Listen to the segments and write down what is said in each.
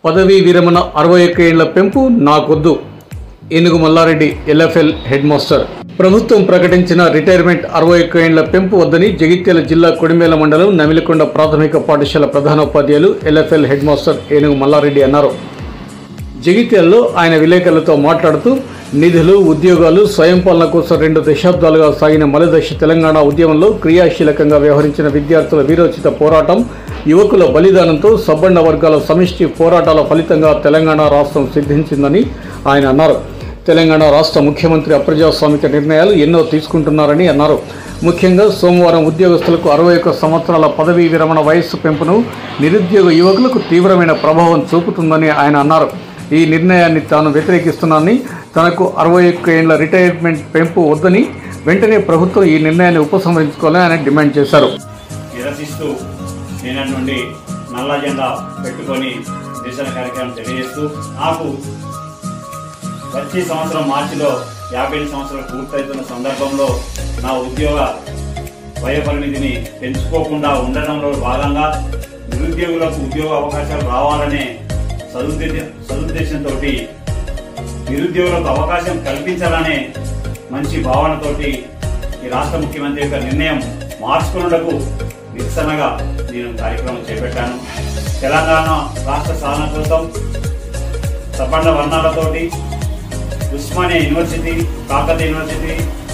పదవీ విరమణ అరవై ఒక్క ఏళ్ల పెంపు నాకొద్దు ఏనుగు మల్లారెడ్డి ఎల్ఎఫ్ఎల్ హెడ్ మాస్టర్ ప్రభుత్వం ప్రకటించిన రిటైర్మెంట్ అరవై ఒక్క ఏళ్ల పెంపు వద్దని జగిత్యాల జిల్లా కొడిమేల మండలం నమిలికొండ ప్రాథమిక పాఠశాల ప్రధానోపాధ్యాయులు ఎల్ఎఫ్ఎల్ హెడ్ మాస్టర్ ఏనుగు మల్లారెడ్డి అన్నారు జగిత్యాలలో ఆయన విలేకరులతో మాట్లాడుతూ నిధులు ఉద్యోగాలు స్వయం పాలన కోసం రెండు దశాబ్దాలుగా సాగిన మలదశ తెలంగాణ ఉద్యమంలో క్రియాశీలకంగా వ్యవహరించిన విద్యార్థుల వీరోచిత పోరాటం యువకుల బలిదానంతో సబ్బండ వర్గాల సమిష్టి పోరాటాల ఫలితంగా తెలంగాణ రాష్ట్రం సిద్ధించిందని ఆయన అన్నారు తెలంగాణ రాష్ట్ర ముఖ్యమంత్రి అప్రజాస్వామిక నిర్ణయాలు ఎన్నో తీసుకుంటున్నారని అన్నారు ముఖ్యంగా సోమవారం ఉద్యోగస్తులకు అరవై ఒక్క సంవత్సరాల పదవీ విరమణ వయస్సు పెంపును నిరుద్యోగ యువకులకు తీవ్రమైన ప్రభావం చూపుతుందని ఆయన అన్నారు ఈ నిర్ణయాన్ని తాను వ్యతిరేకిస్తున్నానని తనకు అరవై ఒక్క ఏళ్ల రిటైర్మెంట్ పెంపు వద్దని వెంటనే ప్రభుత్వం ఈ నిర్ణయాన్ని ఉపసంహరించుకోవాలని ఆయన డిమాండ్ చేశారు నిరసిస్తూ నిన్న నుండి నల్ల జెండా పెట్టుకొని నిరసన కార్యక్రమం తెలియజేస్తూ నాకు వచ్చే సంవత్సరం మార్చిలో యాభై ఐదు సంవత్సరాలు పూర్తవుతున్న సందర్భంలో నా ఉద్యోగ వయోపరిమితిని పెంచుకోకుండా ఉండడంలో భాగంగా నిరుద్యోగులకు ఉద్యోగ అవకాశాలు రావాలనే సదుద్దేశ సదుద్దేశంతో నిరుద్యోగులకు అవకాశం కల్పించాలనే మంచి భావనతోటి ఈ రాష్ట్ర ముఖ్యమంత్రి యొక్క నిర్ణయం మార్చుకున్నకు నిరసనగా నేను కార్యక్రమం చేపట్టాను తెలంగాణ రాష్ట్ర సాధన కోసం సపండ వర్ణాలతోటి ఉస్మానియా యూనివర్సిటీ కాకతీయ యూనివర్సిటీ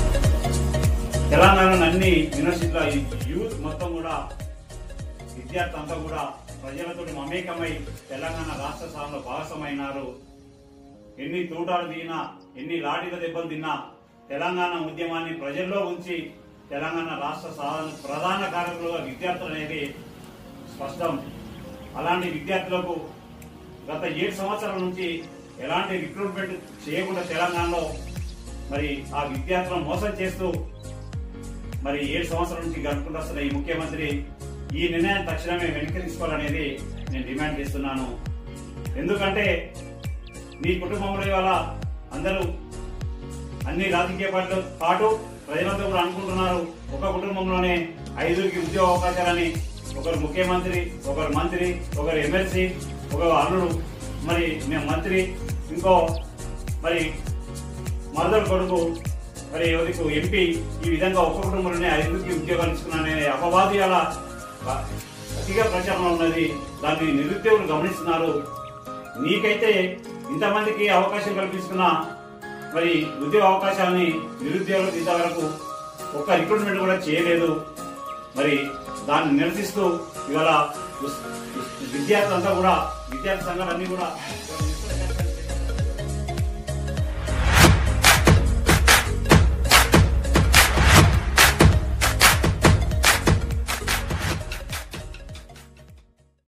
తెలంగాణలో అన్ని యూనివర్సిటీల యూత్ మొత్తం కూడా విద్యార్థి అంతా కూడా ప్రజలతో మమేకమై తెలంగాణ రాష్ట్ర సాధనలో భాగస్వామైనారు ఎన్ని తూటాలు తిన్నా ఎన్ని లాఠీల దెబ్బలు తిన్నా తెలంగాణ ఉద్యమాన్ని ప్రజల్లో ఉంచి తెలంగాణ రాష్ట్ర సాధన ప్రధాన కార్యకులుగా విద్యార్థులు అనేది స్పష్టం అలాంటి విద్యార్థులకు గత ఏడు సంవత్సరాల నుంచి ఎలాంటి రిక్రూట్మెంట్ చేయకుండా తెలంగాణలో మరి ఆ విద్యార్థులను మోసం చేస్తూ మరి ఏడు సంవత్సరాల నుంచి గడుపుకుంటూ వస్తున్న ఈ ముఖ్యమంత్రి ఈ నిర్ణయాన్ని తక్షణమే వెనక్కి తీసుకోవాలనేది నేను డిమాండ్ చేస్తున్నాను ఎందుకంటే మీ కుటుంబంలో ఇవాళ అందరూ అన్ని రాజకీయ పార్టీలు పాటు ప్రజలంతా కూడా అనుకుంటున్నారు ఒక కుటుంబంలోనే ఐదుగురికి ఉద్యోగ అవకాశాలని ఒకరు ముఖ్యమంత్రి ఒకరు మంత్రి ఒకరు ఎమ్మెల్సీ ఒక అల్లుడు మరి మేము మంత్రి ఇంకో మరి మరదలు కొడుకు మరి ఎవరికి ఎంపీ ఈ విధంగా ఒక్క కుటుంబంలోనే ఐదుగురికి ఉద్యోగాలు ఇస్తున్నాననే అపవాది అలా అతిగా ప్రచారంలో ఉన్నది దాన్ని నిరుద్యోగులు గమనిస్తున్నారు నీకైతే ఇంతమందికి అవకాశం కల్పిస్తున్న మరి ఉద్యోగ అవకాశాలని నిరుద్యోగులకు ఇంతవరకు ఒక్క రిక్రూట్మెంట్ కూడా చేయలేదు మరి దాన్ని నిరసిస్తూ ఇవాళ ఉస్- ఉస్- విద్యార్థులంతా కూడా విద్యార్థి సంఘాలన్నీ కూడా